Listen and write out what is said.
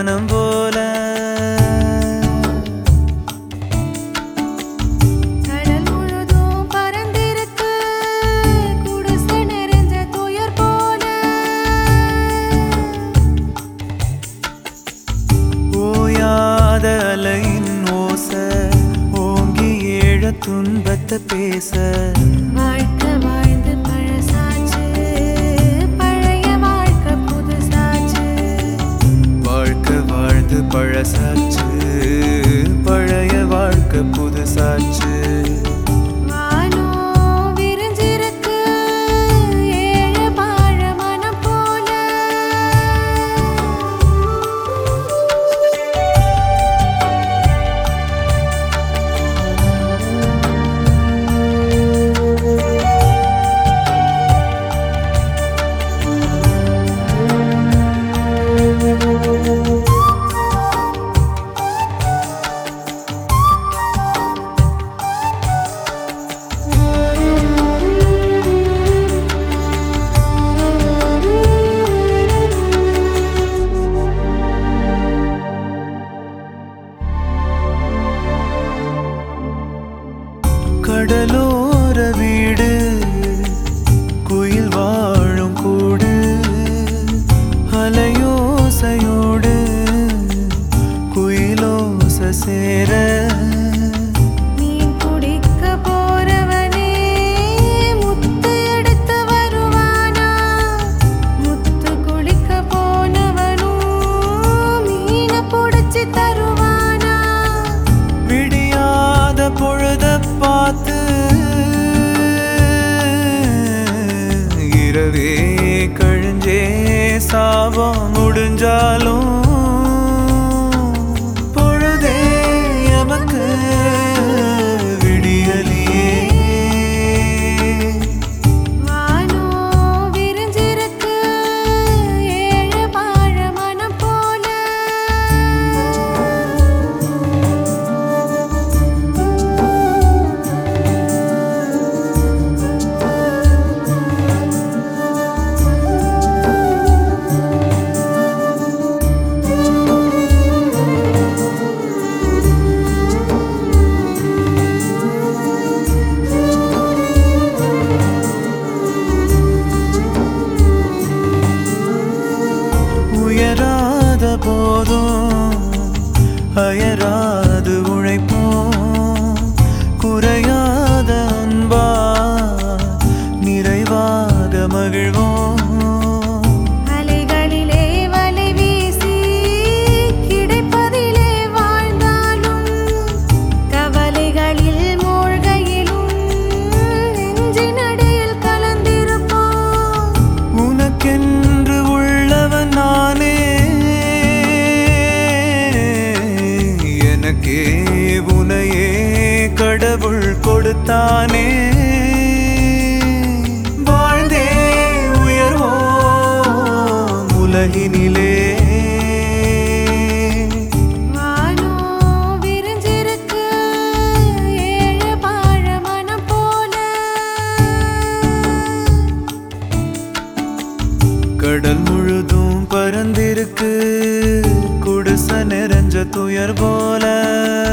மனம் போல கடல் முழுதும் பறந்திருக்கு குடிசை நிறைஞ்ச துயர் போல ஓயாத அலையின் ஓச ஓங்கி ஏழ துன்பத்தை பேச வாழ்க்கை வாழ்ந்து பழசாச்சு பழைய வாழ்க்கை புதுசாச்சு வாழ்க்கை வாழ்ந்து பழசாச்சு பழைய வாழ்க்கை புதுசாச்சு வானோ விரிஞ்சிருக்கு ஏழு வாழ மனம் போல கடலோர வீடு குயில் வாழும் கூடு அலையோசையோடு குயிலோச சேர மீன் பிடிக்க போறவனே முத்து எடுத்து வருவானா முத்து குளிக்க போனவனும் மீனை பிடிச்சி தருவானா விடியாத பொழுத பார்த்து இரவே கழிஞ்சே சாபம் முடிஞ்சாலும் பொழுதே எமக்கு விடியலியே வானோ விரிஞ்சிருக்கு ஏழு வாழ மனம் போல உயராத போதும் அயராது உழைப்போம் குறையாத அன்பா நிறைவாக மகிழ்வோம் அலைகளிலே வலை வீசி கிடைப்பதிலே வாழ்ந்தாலும் கவலைகளில் மூழ்கையிலும் நெஞ்சினடியில் கலந்திருப்போம் உனக்கென்று உள்ளவன் நானே எனக்கே உனையே கடவுள் கொடுத்தானே வாழ்ந்தே உயர்வோம் உலகினிலே வானோ விரிஞ்சிருக்கு ஏழு வாழ மனம் போல கடல் முழுதும் பறந்திருக்கு குடிசை நிறைஞ்ச துயர் போல